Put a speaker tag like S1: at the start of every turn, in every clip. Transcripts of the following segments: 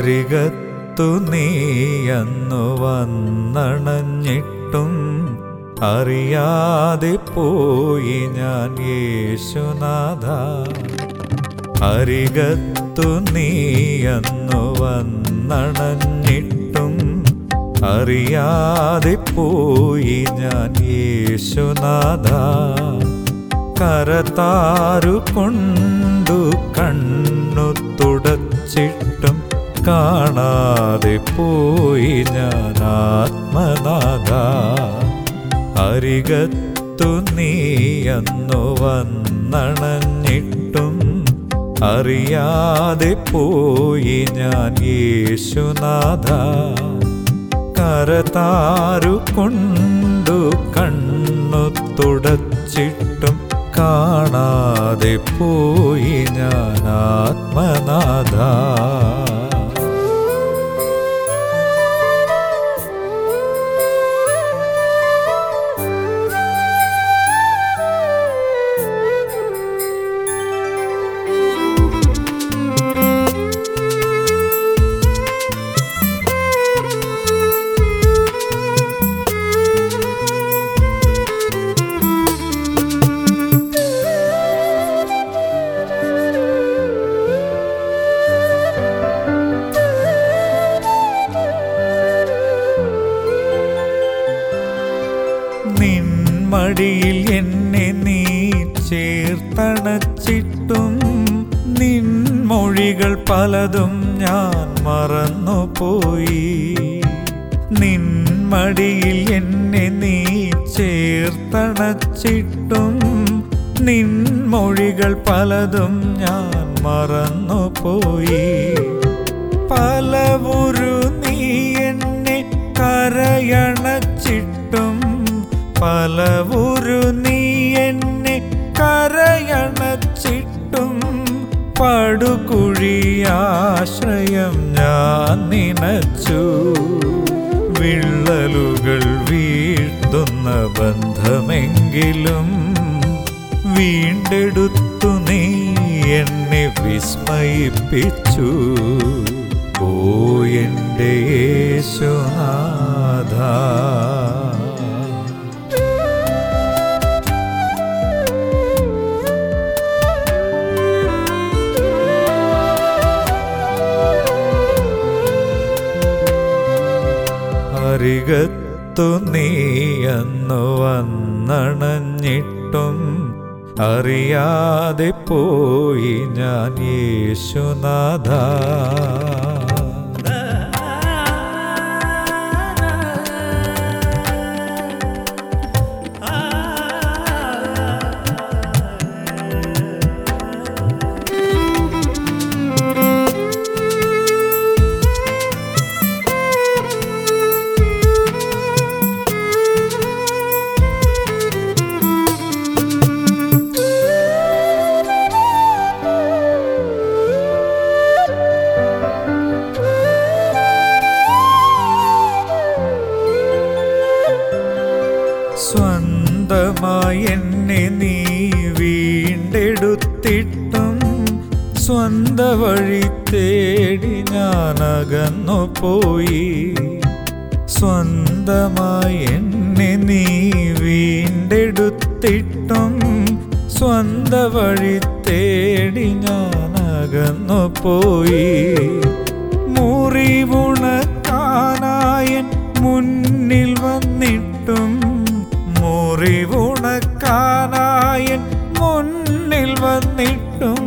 S1: അരികത്തു നീയന്നു വന്നണഞ്ഞിട്ടും അറിയാതെ പോയി ഞാൻ യേശുനാഥ അരികത്തു നീയന്നു വന്നണഞ്ഞിട്ടും അറിയാതെ പോയി ഞാൻ യേശുനാഥ കരതാരു കൊണ്ടു കണ്ണു തുടച്ചിട്ടും കാണാതെ പോയി ഞാൻ ആത്മനാഥ അരികത്തു നീയന്നു വന്നണഞ്ഞിട്ടും അറിയാതെ പോയി ഞാൻ യേശുനാഥ കരതാരു കൊണ്ടു കണ്ണു തുടച്ചിട്ടും കാണാതെ പോയി ഞാൻ ആത്മനാഥ നിൻമടിയിൽ എന്നെ നീ ചേർത്തണച്ചിട്ടും നിൻമൊഴികൾ പലതും ഞാൻ മറന്നുപോയി നിൻമടിയിൽ എന്നെ നീ ചേർത്തണച്ചിട്ടും നിൻമൊഴികൾ പലതും ഞാൻ മറന്നുപോയി പലവുരു നീ എന്നെ കരയണച്ചിട്ടും പലവുരു നീ എന്നെ കരയണച്ചിട്ടും പടുകുഴിയാശ്രയം ഞാൻ നിനച്ചു വിള്ളലുകൾ വീഴ്ത്തുന്ന ബന്ധമെങ്കിലും വീണ്ടെടുത്തു നീ എന്നെ വിസ്മയിപ്പിച്ചു ഓ എൻ്റെ യേശുനാഥ അരികത്തു നീയന്നു വന്നണഞ്ഞിട്ടും അറിയാതെ പോയി ഞാൻ യേശുനാഥ സ്വന്തമായി എന്നെ നീ വീണ്ടെടുത്തിട്ടും സ്വന്ത വഴി തേടി ഞാൻ അകന്നു പോയി സ്വന്തമായി എന്നെ നീ വീണ്ടെടുത്തിട്ടും സ്വന്ത വഴി തേടി ഞാൻ അകന്നു പോയി മുറിവുണക്കാനായൻ മുന്നിൽ വന്നിട്ടും മുറിവുണക്കാനായൻ മുന്നിൽ വന്നിട്ടും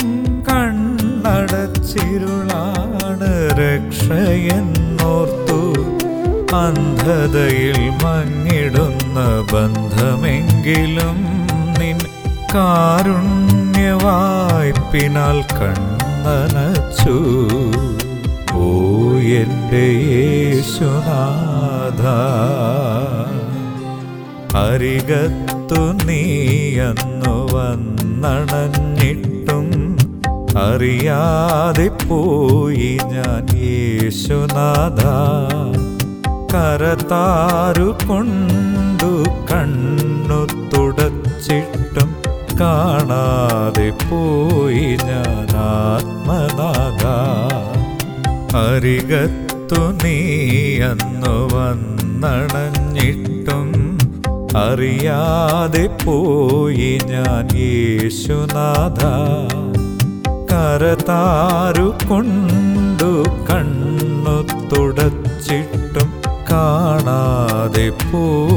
S1: കണ്ണടച്ചിരുളാണ് രക്ഷയെന്നോർത്തു അന്ധതയിൽ മങ്ങിടുന്ന ബന്ധമെങ്കിലും നിൻ കാരുണ്യവായ്പിനാൽ കണ്ണനച്ചു ഓ എൻ്റെ യേശുനാഥ അരികത്തു നീയന്നു വന്നണഞ്ഞിട്ടും അറിയാതെ പോയി ഞാൻ യേശുനാഥ കരതാരു കൊണ്ടു കണ്ണു തുടച്ചിട്ടും കാണാതെ പോയി ഞാൻ ആത്മനാഥ അരികത്തു നീ അന്നു വന്നണഞ്ഞിട്ടും അറിയാതെ പോയി ഞാൻ യേശുനാഥ കരതാരു കൊണ്ടു കണ്ണു തുടച്ചിട്ടും കാണാതെ പോയി